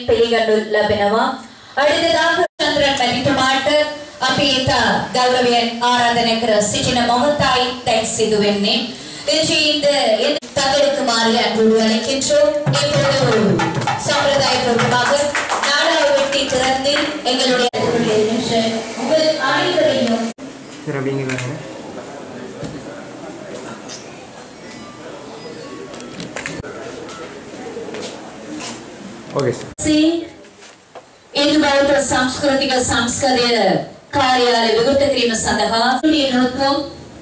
පිළිගනු ලැබෙනවා. அடுத்ததாக චන්ද්‍රන් මැතිතුමාට අපි ඊට ගෞරවයෙන් ආරාධනය කර සිටින මොහොතයි දැන් සිදු වෙන්නේ. இன்று இந்த தங்களுக்குமாறு அன்போடு அழைக்கின்றோம் இப்பொழுது ஒரு சம்பிரதாயபூர்வமாக நாடாவை வெட்டி திறந்து எங்களுடைய இருக்கின்ற உங்கள் அனைவரையும் சரி அப்படிங்கிறாங்க ஓகே சார் ಎಂದು ಬೌದ್ಧ ಸಾಂಸ್ಕೃತಿಕ ಸಂಸ್ಕೃತಿಯ ಕಾರ್ಯಾಲಯ ವಿಗುಪ್ತ ಕ್ರೀಮ சந்தகா நோக்கம்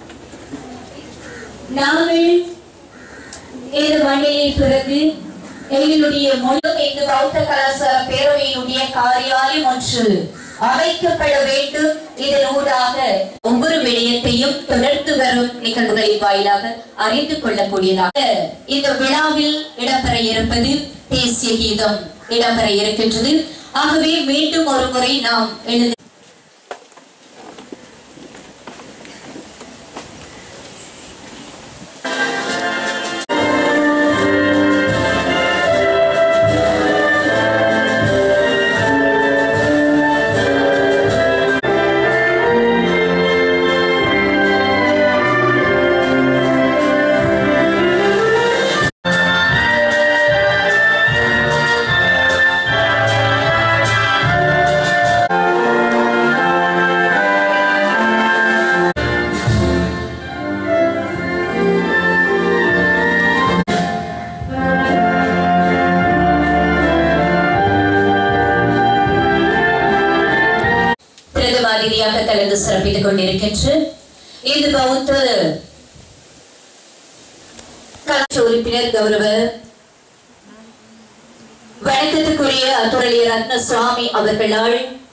நாங்கள் இந்த மண்ணிலே பிறகு எங்களுடைய மொழி இந்த பௌத்த கலாச்சார பேரவையினுடைய காரியாலயம் ஒன்று அமைக்கப்பட வேண்டும் இதன் ஊடாக ஒவ்வொரு விடயத்தையும் தொடர்ந்து வரும் நிகழ்வுகளின் வாயிலாக அறிந்து கொள்ளக்கூடியதாக இந்த விழாவில் இடம்பெற இருப்பது தேசிய கீதம் இடம்பெற இருக்கின்றது ஆகவே மீண்டும் ஒரு முறை நாம் எழுதி பிரதம அதிதியாக கலந்து சிறப்பித்துக் கொண்டிருக்கின்ற இந்த பௌத்த கலாச்சார உறுப்பினர் கௌரவ வணக்கத்துக்குரிய அத்துரலிய ரத்ன சுவாமி அவர்களால்